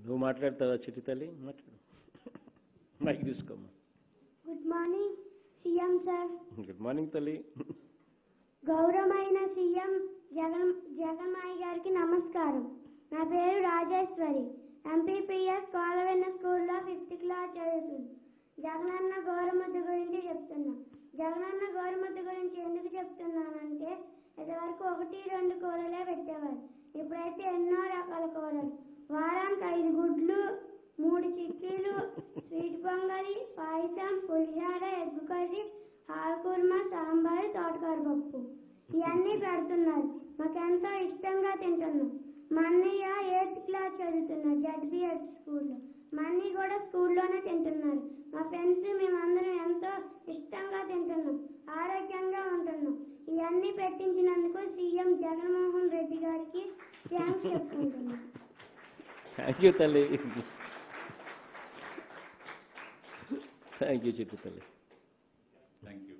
నువ్వు మాట్లాడతావా చిట్టి తల్లి మాట్లాడు మైక్ తీసుకోమ్మా good morning CM sir good morning తల్లి గౌరవమైన సీఎం జగన్ జగన్మాయి గారికి నమస్కారం నా పేరు రాజేశ్వరి ఎంపీపీఎస్ కోలవెన్న స్కూల్లో ఫిఫ్త్ క్లాస్ చదువుతుంది జగనన్న గోరుముద్ద గురించి చెప్తున్నా జగనన్న గోరుముద్ద గురించి ఎందుకు చెప్తున్నానంటే ఇదివరకు ఒకటి రెండు కూరలే పెట్టేవారు ఇప్పుడైతే ఎన్నో రకాల కూరలు వారానికి ఐదు గుడ్లు మూడు చిక్కీలు స్వీట్ పొంగలి పాయసం పులిహార ఎగ్ కర్రీ ఆకుకూరమ సాంబార్ తోటకూర పప్పు ఇవన్నీ పెడుతున్నారు మాకెంతో ఇష్టంగా తింటున్నాం మా అన్నయ్య ఎయిత్ క్లాస్ చదువుతున్నారు జడ్బిఎడ్ స్కూల్లో మా అన్నయ్య కూడా స్కూల్లోనే తింటున్నారు మా ఫ్రెండ్స్ మేమందరం ఎంతో ఇష్టంగా తింటున్నాం ఆరోగ్యంగా ఉంటున్నాం ఇవన్నీ పెట్టించినందుకు సీఎం జగన్మోహన్ రెడ్డి గారికి థ్యాంక్స్ చెప్పుకుంటున్నాం థ్యాంక్ యూ తల్లి థ్యాంక్ యూ చిట్టి తల్లి థ్యాంక్ యూ